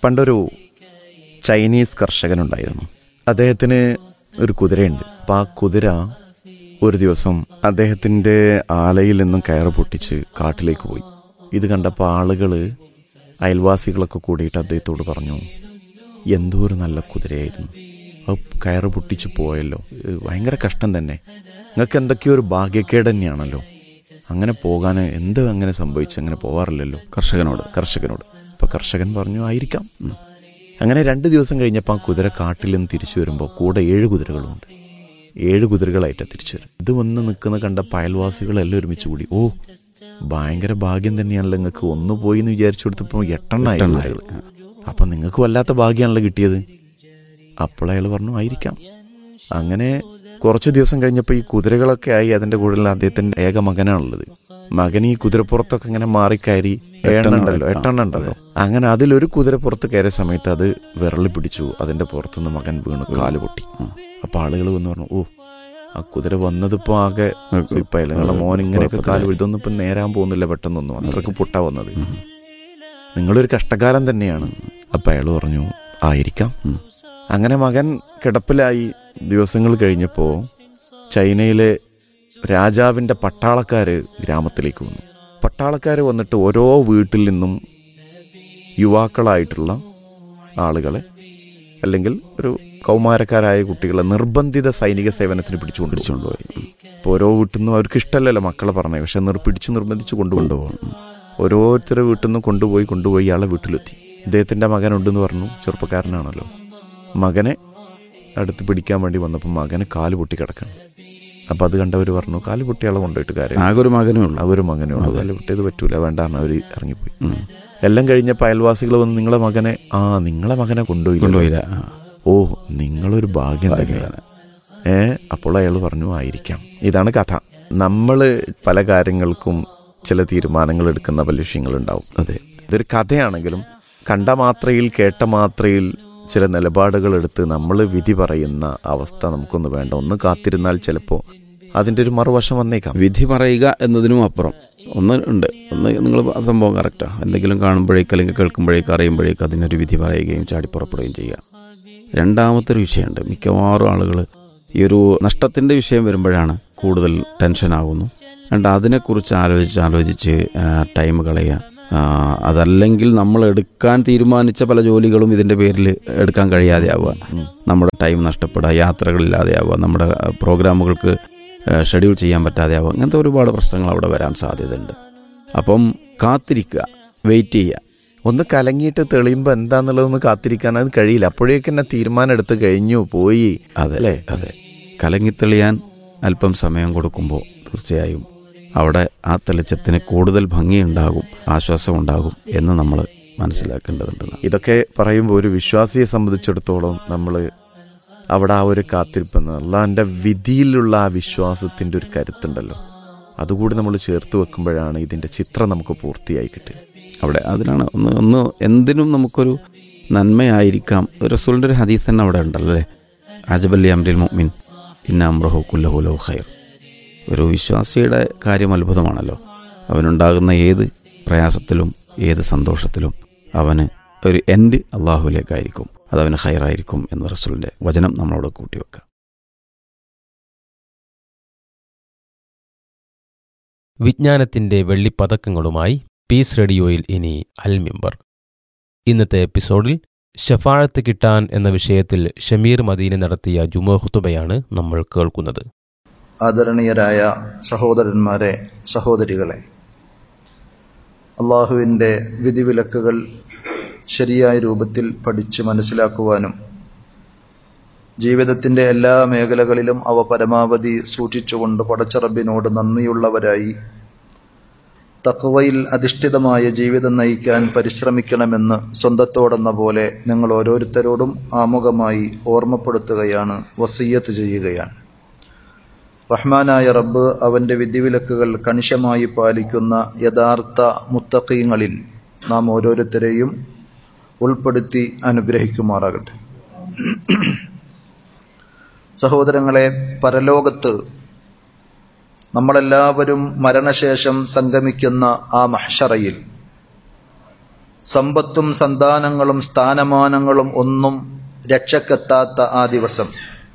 പണ്ടൊരു ചൈനീസ് കർഷകനുണ്ടായിരുന്നു അദ്ദേഹത്തിന് ഒരു കുതിരയുണ്ട് അപ്പം ആ കുതിര ഒരു ദിവസം അദ്ദേഹത്തിൻ്റെ ആലയിൽ നിന്നും കയറ് പൊട്ടിച്ച് കാട്ടിലേക്ക് പോയി ഇത് കണ്ടപ്പോൾ ആളുകൾ അയൽവാസികളൊക്കെ കൂടിയിട്ട് അദ്ദേഹത്തോട് പറഞ്ഞു എന്തോ ഒരു നല്ല കുതിരയായിരുന്നു അത് കയറ് പൊട്ടിച്ച് പോയല്ലോ ഏഹ് ഭയങ്കര കഷ്ടം തന്നെ നിങ്ങൾക്ക് എന്തൊക്കെയോ ഒരു ഭാഗ്യക്കേട് തന്നെയാണല്ലോ അങ്ങനെ പോകാൻ എന്ത് അങ്ങനെ സംഭവിച്ചു അങ്ങനെ പോവാറില്ലല്ലോ കർഷകനോട് കർഷകനോട് അപ്പൊ കർഷകൻ പറഞ്ഞു ആയിരിക്കാം ഉം. അങ്ങനെ രണ്ട് ദിവസം കഴിഞ്ഞപ്പോൾ ആ കുതിര കാട്ടിൽ നിന്ന് തിരിച്ചു വരുമ്പോൾ കൂടെ ഏഴ് കുതിരകളുമുണ്ട് ഏഴ് കുതിരകളായിട്ടാണ് തിരിച്ചു വരും ഇത് വന്ന് നിൽക്കുന്ന കണ്ട അയൽവാസികളെല്ലാം ഒരുമിച്ച് കൂടി ഓ ഭയങ്കര ഭാഗ്യം തന്നെയാണല്ലോ നിങ്ങൾക്ക് ഒന്ന് പോയി എന്ന് വിചാരിച്ചു കൊടുത്തപ്പോൾ എട്ടെണ്ണായി എട്ടെണ്ണായി. കുതിരകൾ. അപ്പൊ നിങ്ങൾക്ക് വല്ലാത്ത ഭാഗ്യമാണല്ലോ കിട്ടിയത് അപ്പോൾ അയാൾ പറഞ്ഞു ആയിരിക്കാം അങ്ങനെ കുറച്ച് ദിവസം കഴിഞ്ഞപ്പോൾ ഈ കുതിരകളൊക്കെ ആയി അതിന്റെ കൂടുതൽ അദ്ദേഹത്തിന്റെ ഏക മകനാണുള്ളത് മകൻ ഈ കുതിരപ്പുറത്തൊക്കെ ഇങ്ങനെ മാറിക്കയറി എട്ടെണ്ണം ഏഴെണ്ണുണ്ടല്ലോ ആ, എട്ടെണ്ണം ഉണ്ടല്ലോ അങ്ങനെ അതിലൊരു കുതിരപ്പുറത്ത് കയറിയ സമയത്ത് അത് വിരളി പിടിച്ചു അതിന്റെ പുറത്തുനിന്ന് മകൻ വീണു കാല് പൊട്ടി അപ്പൊ ആളുകൾ വന്ന് പറഞ്ഞു ഓ ആ കുതിര വന്നതിപ്പോ ആകെ സുയിപ്പായില്ല നിങ്ങളെ മോൻ ഇങ്ങനെയൊക്കെ കാല് ഇതൊന്നും ഇപ്പൊ നേരാൻ പോകുന്നില്ല പെട്ടെന്നൊന്നും അത്രക്ക് പൊട്ടാ വന്നത് നിങ്ങളൊരു കഷ്ടകാലം തന്നെയാണ് അപ്പൊ അയാൾ പറഞ്ഞു ആയിരിക്കാം ഉം. അങ്ങനെ മകൻ കിടപ്പിലായി ദിവസങ്ങൾ കഴിഞ്ഞപ്പോ ചൈനയിലെ രാജാവിന്റെ പട്ടാളക്കാര് ഗ്രാമത്തിലേക്ക് വന്നു പട്ടാളക്കാര് വന്നിട്ട് ഓരോ വീട്ടിൽ നിന്നും യുവാക്കളായിട്ടുള്ള ആളുകളെ അല്ലെങ്കിൽ ഒരു കൗമാരക്കാരായ കുട്ടികളെ നിർബന്ധിത സൈനിക സേവനത്തിന് പിടിച്ചുകൊണ്ട് പിടിച്ചുകൊണ്ടുപോയി ഉം. ഇപ്പോൾ ഓരോ വീട്ടിൽ നിന്നും അവർക്ക് ഇഷ്ടമല്ലല്ലോ മക്കളെ പറഞ്ഞേ പക്ഷെ നിർ പിടിച്ച് നിർബന്ധിച്ച് കൊണ്ടുപോകും ഓരോരുത്തരുടെ വീട്ടിൽ നിന്നും കൊണ്ടുപോയി കൊണ്ടുപോയി ഇയാളെ വീട്ടിലെത്തി ഇദ്ദേഹത്തിന്റെ മകനുണ്ടെന്ന് പറഞ്ഞു ചെറുപ്പക്കാരനാണല്ലോ മകനെ അടുത്ത് പിടിക്കാൻ വേണ്ടി വന്നപ്പോൾ മകന് കാല് പൊട്ടി കിടക്കണം അപ്പൊ അത് കണ്ടവർ പറഞ്ഞു കാല് പൊട്ടിയാളെ കൊണ്ടുപോയിട്ട് കാര്യം ആകെ ഒരു മകനേ ഉള്ളൂ അവര് മകനോ കാല് പൊട്ടിയത് പറ്റൂല വേണ്ടാന്ന് അവര് ഇറങ്ങിപ്പോയി ഉം. എല്ലാം കഴിഞ്ഞപ്പോൾ അയൽവാസികൾ വന്ന് നിങ്ങളെ മകനെ ആ നിങ്ങളെ മകനെ കൊണ്ടുപോയില്ല കൊണ്ടുപോയില്ല ആ. ഓ നിങ്ങളൊരു ഭാഗ്യം തന്നെയാണ് ഏ അപ്പോൾ അയാൾ പറഞ്ഞു ആയിരിക്കാം ഇതാണ് കഥ നമ്മൾ പല കാര്യങ്ങൾക്കും ചില തീരുമാനങ്ങൾ എടുക്കുന്ന പല വിഷയങ്ങളുണ്ടാവും അതെ ഇതൊരു കഥയാണെങ്കിലും കണ്ട മാത്രയിൽ കേട്ട മാത്രയിൽ ചില നിലപാടുകൾ എടുത്ത് നമ്മൾ വിധി പറയുന്ന അവസ്ഥ നമുക്കൊന്ന് വേണ്ട ഒന്ന് കാത്തിരുന്നാൽ ചിലപ്പോൾ അതിൻ്റെ ഒരു മറുവശം വന്നേക്കാം വിധി പറയുക എന്നതിനും അപ്പുറം ഒന്ന് ഉണ്ട് ഒന്ന് നിങ്ങൾ സംഭവം കറക്റ്റാ എന്തെങ്കിലും കാണുമ്പോഴേക്ക് അല്ലെങ്കിൽ കേൾക്കുമ്പോഴേക്ക് അറിയുമ്പോഴേക്ക് അതിനൊരു വിധി പറയുകയും ചാടിപ്പുറപ്പെടുകയും ചെയ്യുക രണ്ടാമത്തെ ഒരു വിഷയമുണ്ട് മിക്കവാറും ആളുകൾ ഈ ഒരു നഷ്ടത്തിന്റെ വിഷയം വരുമ്പോഴാണ് കൂടുതൽ ടെൻഷനാകുന്നു രണ്ട് അതിനെക്കുറിച്ച് ആലോചിച്ച് ആലോചിച്ച് ആ, ടൈം കളയുക ആ, അതല്ലെങ്കിൽ നമ്മൾ എടുക്കാൻ തീരുമാനിച്ച പല ജോലികളും ഇതിന്റെ പേരിൽ എടുക്കാൻ കഴിയാതെ ആവുക നമ്മുടെ ടൈം നഷ്ടപ്പെടുക യാത്രകളില്ലാതെ ആവുക നമ്മുടെ ആ, പ്രോഗ്രാമുകൾക്ക് ആ, ഷെഡ്യൂൾ ചെയ്യാൻ പറ്റാതെ ആവുക അങ്ങനത്തെ ഒരുപാട് പ്രശ്നങ്ങൾ അവിടെ വരാൻ സാധ്യതയുണ്ട് അപ്പം കാത്തിരിക്കുക വെയിറ്റ് ചെയ്യുക ഒന്ന് കലങ്ങിയിട്ട് തെളിയുമ്പോൾ എന്താന്നുള്ളതൊന്ന് കാത്തിരിക്കാൻ അത് കഴിയില്ല അപ്പോഴേക്ക് തന്നെ തീരുമാനം എടുത്ത് കഴിഞ്ഞു പോയി അതെ അല്ലേ? അതെ കലങ്ങിത്തെളിയാൻ അല്പം സമയം കൊടുക്കുമ്പോൾ തീർച്ചയായും അവിടെ ആ തെളിച്ചത്തിന് കൂടുതൽ ഭംഗിയുണ്ടാകും ആശ്വാസം ഉണ്ടാകും എന്ന് നമ്മൾ മനസ്സിലാക്കേണ്ടതുണ്ട് ഇതൊക്കെ പറയുമ്പോൾ ഒരു വിശ്വാസിയെ സംബന്ധിച്ചിടത്തോളം നമ്മൾ അവിടെ ആ ഒരു കാത്തിരിപ്പെന്ന് അള്ളാഹിൻ്റെ വിധിയിലുള്ള ആ വിശ്വാസത്തിൻ്റെ ഒരു കരുത്തുണ്ടല്ലോ അതുകൂടി നമ്മൾ ചേർത്ത് വെക്കുമ്പോഴാണ് ഇതിൻ്റെ ചിത്രം നമുക്ക് പൂർത്തിയായി കിട്ടുക അവിടെ അതിനാണ് ഒന്ന് ഒന്ന് എന്തിനും നമുക്കൊരു നന്മയായിരിക്കാം റസൂലിൻ്റെ ഒരു ഹദീസ് തന്നെ അവിടെ ഉണ്ടല്ലോ അല്ലേ അജബല്ലി അമ്രിൽ മുഅ്മിൻ ഇന്ന അമ്രഹു കുല്ലഹു ലഹു ഖൈർ ഒരു വിശ്വാസിയുടെ കാര്യം അത്ഭുതമാണല്ലോ അവനുണ്ടാകുന്ന ഏത് പ്രയാസത്തിലും ഏത് സന്തോഷത്തിലും അവന് ഒരു എൻഡ് അള്ളാഹുവിലേക്കായിരിക്കും അത് അവന് ഹൈറായിരിക്കും എന്ന് റസൂലിൻ്റെ വചനം നമ്മളോട് കൂട്ടിവെക്കാം വിജ്ഞാനത്തിന്റെ വെള്ളിപ്പതക്കങ്ങളുമായി പീസ് റേഡിയോയിൽ ഇനി അൽ മിമ്പർ ഇന്നത്തെ എപ്പിസോഡിൽ ഷഫാഴത്ത് കിട്ടാൻ എന്ന വിഷയത്തിൽ ഷമീർ മദീന നടത്തിയ ജുമോ ഖുത്തുബയാണ് നമ്മൾ കേൾക്കുന്നത് ആദരണീയരായ സഹോദരന്മാരെ സഹോദരികളെ അള്ളാഹുവിൻ്റെ വിധിവിലക്കുകൾ ശരിയായ രൂപത്തിൽ പഠിച്ച് മനസ്സിലാക്കുവാനും ജീവിതത്തിൻ്റെ എല്ലാ മേഖലകളിലും അവ പരമാവധി സൂക്ഷിച്ചുകൊണ്ട് പടച്ചറബിനോട് നന്ദിയുള്ളവരായി തക്കവയിൽ അധിഷ്ഠിതമായ ജീവിതം നയിക്കാൻ പരിശ്രമിക്കണമെന്ന് സ്വന്തത്തോടെന്ന പോലെ ഞങ്ങൾ ഓരോരുത്തരോടും ആമുഖമായി ഓർമ്മപ്പെടുത്തുകയാണ് വസീയത്ത് ചെയ്യുകയാണ് റഹ്മാനായ റബ്ബ് അവന്റെ വിധിവിലക്കുകൾ കണിശമായി പാലിക്കുന്ന യഥാർത്ഥ മുത്തക്കീങ്ങളിൽ നാം ഓരോരുത്തരെയും ഉൾപ്പെടുത്തി അനുഗ്രഹിക്കുമാറാകട്ടെ സഹോദരങ്ങളെ പരലോകത്ത് നമ്മളെല്ലാവരും മരണശേഷം സംഗമിക്കുന്ന ആ മഹ്ഷറയിൽ സമ്പത്തും സന്താനങ്ങളും സ്ഥാനമാനങ്ങളും ഒന്നും രക്ഷക്കെത്താത്ത ആ ദിവസം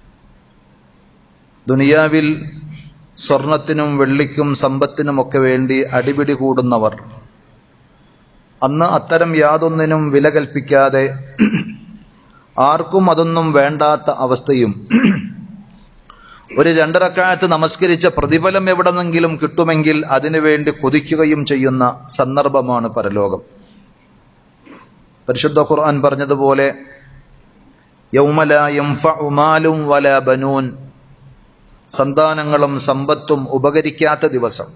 ദുനിയാവിൽ സ്വർണത്തിനും വെള്ളിക്കും സമ്പത്തിനുമൊക്കെ വേണ്ടി അടിപിടി കൂടുന്നവർ അന്ന് അത്തരം യാതൊന്നിനും വില കൽപ്പിക്കാതെ ആർക്കും അതൊന്നും വേണ്ടാത്ത അവസ്ഥയും ഒരു രണ്ടരക്കാലത്ത് നമസ്കരിച്ച പ്രതിഫലം എവിടെന്നെങ്കിലും കിട്ടുമെങ്കിൽ അതിനുവേണ്ടി കൊതിക്കുകയും ചെയ്യുന്ന സന്ദർഭമാണ് പരലോകം പരിശുദ്ധ ഖുർആൻ പറഞ്ഞതുപോലെ യൗമല യംഫഉ മാലും വല ബനൂൻ സന്താനങ്ങളും സമ്പത്തും ഉപകരിക്കാത്ത ദിവസം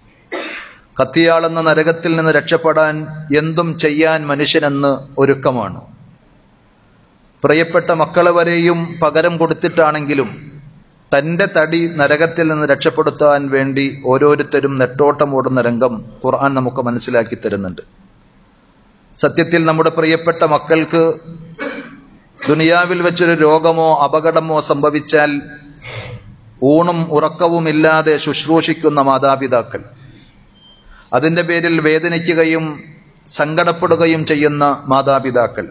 കത്തിയാളെന്ന നരകത്തിൽ നിന്ന് രക്ഷപ്പെടാൻ എന്തും ചെയ്യാൻ മനുഷ്യനെന്ന് ഒരുക്കമാണ് പ്രിയപ്പെട്ട മക്കളെ വരെയും പകരം കൊടുത്തിട്ടാണെങ്കിലും തന്റെ തടി നരകത്തിൽ നിന്ന് രക്ഷപ്പെടുത്താൻ വേണ്ടി ഓരോരുത്തരും നെട്ടോട്ടമോടുന്ന രംഗം ഖുർആൻ നമുക്ക് മനസ്സിലാക്കി തരുന്നുണ്ട് സത്യത്തിൽ നമ്മുടെ പ്രിയപ്പെട്ട മക്കൾക്ക് ദുനിയാവിൽ വെച്ചൊരു രോഗമോ അപകടമോ സംഭവിച്ചാൽ ഊണും ഉറക്കവുമില്ലാതെ ശുശ്രൂഷിക്കുന്ന മാതാപിതാക്കൾ അതിന്റെ പേരിൽ വേദനിക്കുകയും സങ്കടപ്പെടുകയും ചെയ്യുന്ന മാതാപിതാക്കൾ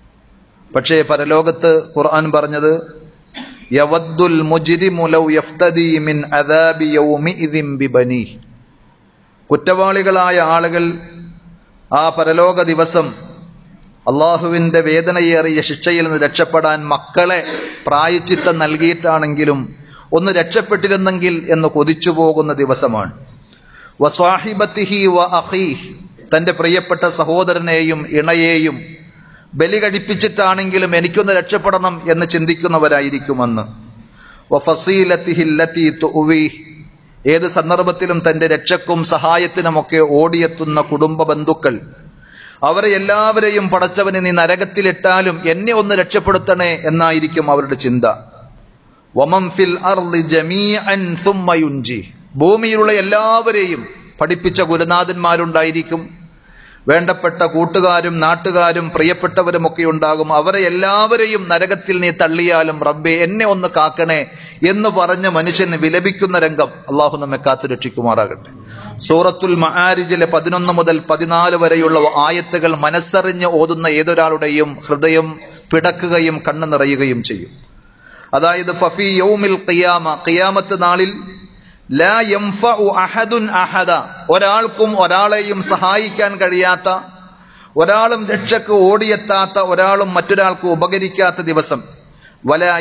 പക്ഷേ പരലോകത്ത് ഖുർആൻ പറഞ്ഞത് യവദ്ദുൽ മുജ്രിമു ലൗ യഫ്തദി മിൻ അദാബി യൗമിഇദിൻ ബിബനി കുറ്റവാളികളായ ആളുകൾ ആ പരലോക ദിവസം അള്ളാഹുവിന്റെ വേദനയേറിയ ശിക്ഷയിൽ നിന്ന് രക്ഷപ്പെടാൻ മക്കളെ പ്രായച്ചിത്തം നൽകിയിട്ടാണെങ്കിലും ഒന്ന് രക്ഷപ്പെട്ടിരുന്നെങ്കിൽ എന്ന് കൊതിച്ചു പോകുന്ന ദിവസമാണ് വസ്വാഹിബത്തിഹി വ അഹീഹ് തന്റെ പ്രിയപ്പെട്ട സഹോദരനെയും ഇണയെയും ബലി കഴിപ്പിച്ചിട്ടാണെങ്കിലും എനിക്കൊന്ന് രക്ഷപ്പെടണം എന്ന് ചിന്തിക്കുന്നവരായിരിക്കുമെന്ന് വഫസീലത്തിഹില്ലത്തി തുവീഹ് ഏത് സന്ദർഭത്തിലും തന്റെ രക്ഷക്കും സഹായത്തിനുമൊക്കെ ഓടിയെത്തുന്ന കുടുംബ ബന്ധുക്കൾ അവരെ എല്ലാവരെയും പടച്ചവനെ നീ നരകത്തിലിട്ടാലും എന്നെ ഒന്ന് രക്ഷപ്പെടുത്തണേ എന്നായിരിക്കും അവരുടെ ചിന്ത വമം ഫിൽ അർളി ജമീഅൻ സുമ്മ യുൻജി ഭൂമിയിലുള്ള എല്ലാവരെയും പഠിപ്പിച്ച ഗുരുനാഥന്മാരുണ്ടായിരിക്കും വേണ്ടപ്പെട്ട കൂട്ടുകാരും നാട്ടുകാരും പ്രിയപ്പെട്ടവരുമൊക്കെ ഉണ്ടാകും അവരെ എല്ലാവരെയും നരകത്തിൽ നീ തള്ളിയാലും റബ്ബെ എന്നെ ഒന്ന് കാക്കണേ എന്ന് പറഞ്ഞ് മനുഷ്യന് വിലപിക്കുന്ന രംഗം അള്ളാഹു നമ്മെ കാത്തു രക്ഷിക്കുമാറാകട്ടെ സൂറത്തുൽ മഹാരിജിലെ പതിനൊന്ന് മുതൽ പതിനാല് വരെയുള്ള ആയത്തുകൾ മനസ്സറിഞ്ഞ് ഓതുന്ന ഏതൊരാളുടെയും ഹൃദയം പിടക്കുകയും കണ്ണു നിറയുകയും ചെയ്യും അതായത് ഫഫി യൗമിൽ ഖിയാമ ഖിയാമത്ത് നാളിൽ ലാ യംഫഉ അഹദുൻ അഹദ ഒരാൾക്കും ഒരാളെയും സഹായിക്കാൻ കഴിയാത്ത ഒരാളും രക്ഷക്ക് ഓടിയെത്താത്ത ഒരാളും മറ്റൊരാൾക്ക് ഉപകരിക്കാത്ത ദിവസം വല